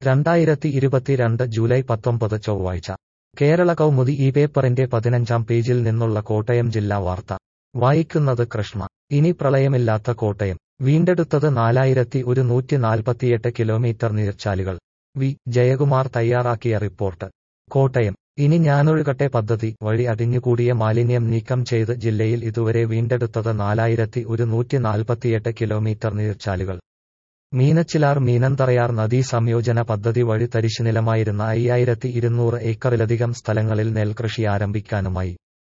രണ്ടായിരത്തി ഇരുപത്തിരണ്ട് ജൂലൈ പത്തൊമ്പത് ചൊവ്വാഴ്ച കേരള കൗമുദി ഈ പേപ്പറിന്റെ പതിനഞ്ചാം പേജിൽ നിന്നുള്ള കോട്ടയം ജില്ലാ വാർത്ത വായിക്കുന്നത് കൃഷ്ണ ഇനി പ്രളയമില്ലാത്ത കോട്ടയം വീണ്ടെടുത്തത് നാലായിരത്തി ഒരുന്നൂറ്റി നാൽപ്പത്തിയെട്ട് കിലോമീറ്റർ നീർച്ചാലുകൾ വി ജയകുമാർ തയ്യാറാക്കിയ റിപ്പോർട്ട് കോട്ടയം ഇനി ഞാനൊഴുകട്ടെ പദ്ധതി വഴി അടിഞ്ഞുകൂടിയ മാലിന്യം നീക്കം ചെയ്ത് ജില്ലയിൽ ഇതുവരെ വീണ്ടെടുത്തത് നാലായിരത്തി ഒരുന്നൂറ്റി നാൽപ്പത്തിയെട്ട് കിലോമീറ്റർ നീർച്ചാലുകൾ മീനച്ചിലാർ മീനന്തറയാർ നദീ സംയോജന പദ്ധതി വഴി തരിശുനിലമായിരുന്ന അയ്യായിരത്തി ഇരുന്നൂറ് ഏക്കറിലധികം സ്ഥലങ്ങളിൽ നെൽകൃഷി ആരംഭിക്കാനുമായി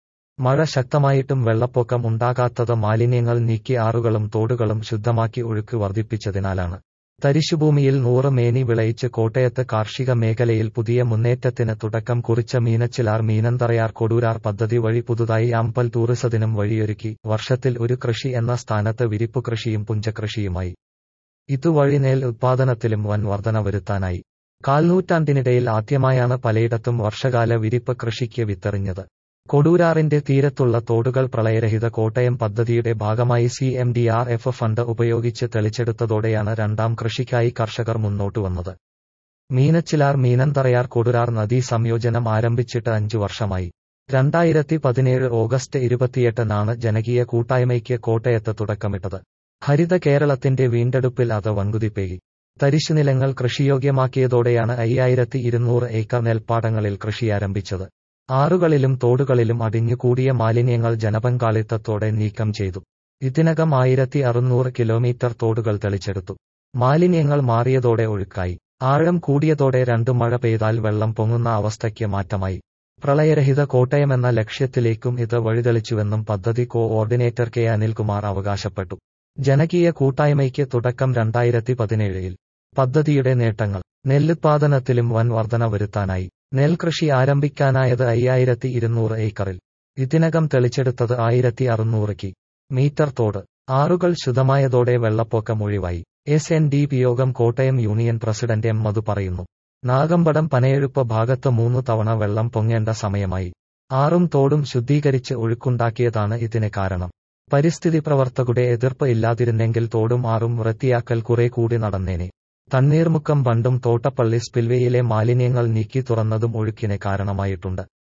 മഴ ശക്തമായിട്ടും വെള്ളപ്പൊക്കം ഉണ്ടാകാത്തത് മാലിന്യങ്ങൾ നീക്കി ആറുകളും തോടുകളും ശുദ്ധമാക്കി ഒഴുക്ക് വർദ്ധിപ്പിച്ചതിനാലാണ് തരിശുഭൂമിയിൽ നൂറ് മേനി വിളയിച്ച് കോട്ടയത്ത് കാർഷിക മേഖലയിൽ പുതിയ മുന്നേറ്റത്തിന് തുടക്കം കുറിച്ച മീനച്ചിലാർ മീനന്തറയാർ കൊടൂരാർ പദ്ധതി വഴി പുതുതായി അമ്പൽ ടൂറിസത്തിനും വഴിയൊരുക്കി വർഷത്തിൽ ഒരു കൃഷി എന്ന സ്ഥാനത്ത് വിരിപ്പു കൃഷിയും പുഞ്ചകൃഷിയുമായി ഇതുവഴി നെൽ ഉത്പാദനത്തിലും വൻ വർധന വരുത്താനായി കാൽനൂറ്റാണ്ടിനിടയിൽ ആദ്യമായാണ് പലയിടത്തും വർഷകാല വിരിപ്പ് കൃഷിക്ക് വിത്തെറിഞ്ഞത് കൊടൂരാറിന്റെ തീരത്തുള്ള തോടുകൾ പ്രളയരഹിത കോട്ടയം പദ്ധതിയുടെ ഭാഗമായി C M D R F fund ഉപയോഗിച്ച് തെളിച്ചെടുത്തതോടെയാണ് രണ്ടാം കൃഷിക്കായി കർഷകർ മുന്നോട്ടു വന്നത് മീനച്ചിലാർ മീനന്തറയാർ കൊടൂരാർ നദീ സംയോജനം ആരംഭിച്ചിട്ട് അഞ്ചു വർഷമായി രണ്ടായിരത്തി പതിനേഴ് ഓഗസ്റ്റ് ഇരുപത്തിയെട്ടിനാണ് ജനകീയ കൂട്ടായ്മയ്ക്ക് കോട്ടയത്ത് തുടക്കമിട്ടത് ഹരിത കേരളത്തിന്റെ വീണ്ടെടുപ്പിൽ അത് വൻകുതിപ്പേകി തരിശുനിലങ്ങൾ കൃഷിയോഗ്യമാക്കിയതോടെയാണ് അയ്യായിരത്തി ഇരുന്നൂറ് ഏക്കർ നെൽപ്പാടങ്ങളിൽ കൃഷി ആരംഭിച്ചത് ആറുകളിലും തോടുകളിലും അടിഞ്ഞുകൂടിയ മാലിന്യങ്ങൾ ജനപങ്കാളിത്തത്തോടെ നീക്കം ചെയ്തു ഇതിനകം ആയിരത്തി അറുന്നൂറ് കിലോമീറ്റർ തോടുകൾ തെളിച്ചെടുത്തു മാലിന്യങ്ങൾ മാറിയതോടെ ഒഴുക്കായി ആഴം കൂടിയതോടെ രണ്ടു മഴ പെയ്താൽ വെള്ളം പൊങ്ങുന്ന അവസ്ഥയ്ക്ക് മാറ്റമായി പ്രളയരഹിത കോട്ടയമെന്ന ലക്ഷ്യത്തിലേക്കും ഇത് വഴിതെളിച്ചുവെന്നും പദ്ധതി കോഓർഡിനേറ്റർ കെ അനിൽകുമാർ അവകാശപ്പെട്ടു ജനകീയ കൂട്ടായ്മയ്ക്ക് തുടക്കം രണ്ടായിരത്തി പതിനേഴിൽ പദ്ധതിയുടെ നേട്ടങ്ങൾ നെല്ലുത്പാദനത്തിലും വൻ വർധന വരുത്താനായി നെൽകൃഷി ആരംഭിക്കാനായത് അയ്യായിരത്തി ഇരുന്നൂറ് ഏക്കറിൽ ഇതിനകം തെളിച്ചെടുത്തത് ആയിരത്തി അറുന്നൂറ് കി മീറ്റർ തോട് ആറുകൾ ശുദ്ധമായതോടെ വെള്ളപ്പൊക്കം ഒഴിവായി എസ് എൻ ഡി പി യോഗം Kottayam union president M Madhu പറയുന്നു നാഗമ്പടം പനയെഴുപ്പ് ഭാഗത്ത് മൂന്നു തവണ വെള്ളം പൊങ്ങേണ്ട സമയമായി ആറും തോടും ശുദ്ധീകരിച്ച് ഒഴുക്കുണ്ടാക്കിയതാണ് ഇതിന് കാരണം പരിസ്ഥിതി പ്രവർത്തകരുടെ എതിർപ്പ് ഇല്ലാതിരുന്നെങ്കിൽ തോടും ആറും വൃത്തിയാക്കൽ കുറെ കൂടി നടന്നേനെ തണ്ണീർമുക്കം ബണ്ടും തോട്ടപ്പള്ളി സ്പിൽവേയിലെ മാലിന്യങ്ങൾ നീക്കി തുറന്നതും ഒഴുക്കിന് കാരണമായിട്ടുണ്ട്